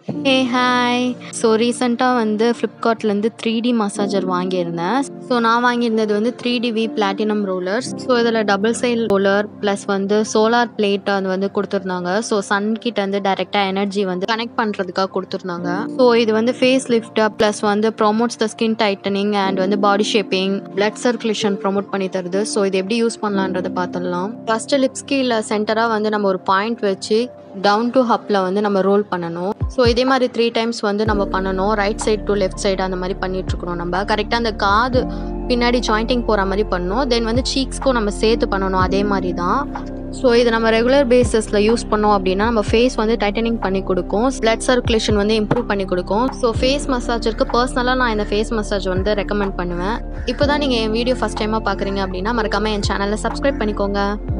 hey hi so ரீசெண்டாக வந்து ஃப்ளிப்கார்ட்லேருந்து த்ரீ டி மசாஜர் வாங்கியிருந்தேன் ஸோ நான் வாங்கியிருந்தது வந்து three D V platinum rollers so இதில் டபுள் சைல் ரோலர் ப்ளஸ் வந்து சோலார் பிளேட் அது வந்து கொடுத்துருந்தாங்க ஸோ சன் கிட்ட வந்து டைரெக்டாக எனர்ஜி வந்து கனெக்ட் பண்ணுறதுக்காக கொடுத்துருந்தாங்க ஸோ இது வந்து ஃபேஸ் லிஃப்ட் ப்ளஸ் வந்து promotes the skin tightening and வந்து body shaping blood circulation promote பண்ணி தருது ஸோ இது எப்படி யூஸ் பண்ணலான்றதை பார்த்துடலாம் ஃபஸ்ட்டு லிப்ஸ் கீழே சென்டராக வந்து நம்ம ஒரு பாயிண்ட் வச்சு டவுன் டு ஹப்பில் வந்து நம்ம ரோல் பண்ணணும் ஸோ இதே மாதிரி த்ரீ டைம்ஸ் வந்து நம்ம பண்ணணும் right side to left side அந்த மாதிரி பண்ணிகிட்ருக்கணும் நம்ம கரெக்டாக அந்த காது பின்னாடி ஜாயிண்டிங் போகிற மாதிரி பண்ணணும் தென் வந்து சீக்ஸ்க்கும் நம்ம சேர்த்து பண்ணணும் அதே மாதிரி தான் ஸோ இது நம்ம ரெகுலர் பேசிஸில் யூஸ் பண்ணோம் அப்படின்னா நம்ம ஃபேஸ் வந்து டைட்டனிங் பண்ணி கொடுக்கும் பிளட் சர்க்குலேஷன் வந்து இம்ப்ரூவ் பண்ணி கொடுக்கும் ஸோ ஃபேஸ் மசாஜருக்கு பர்சனலாக நான் இந்த ஃபேஸ் மசாஜ் வந்து ரெக்கமெண்ட் பண்ணுவேன் இப்போ தான் நீங்கள் என் வீடியோ ஃபஸ்ட் டைமாக பார்க்குறீங்க அப்படின்னா மறக்காமல் என் சேனலை சப்ஸ்கிரைப் பண்ணிக்கோங்க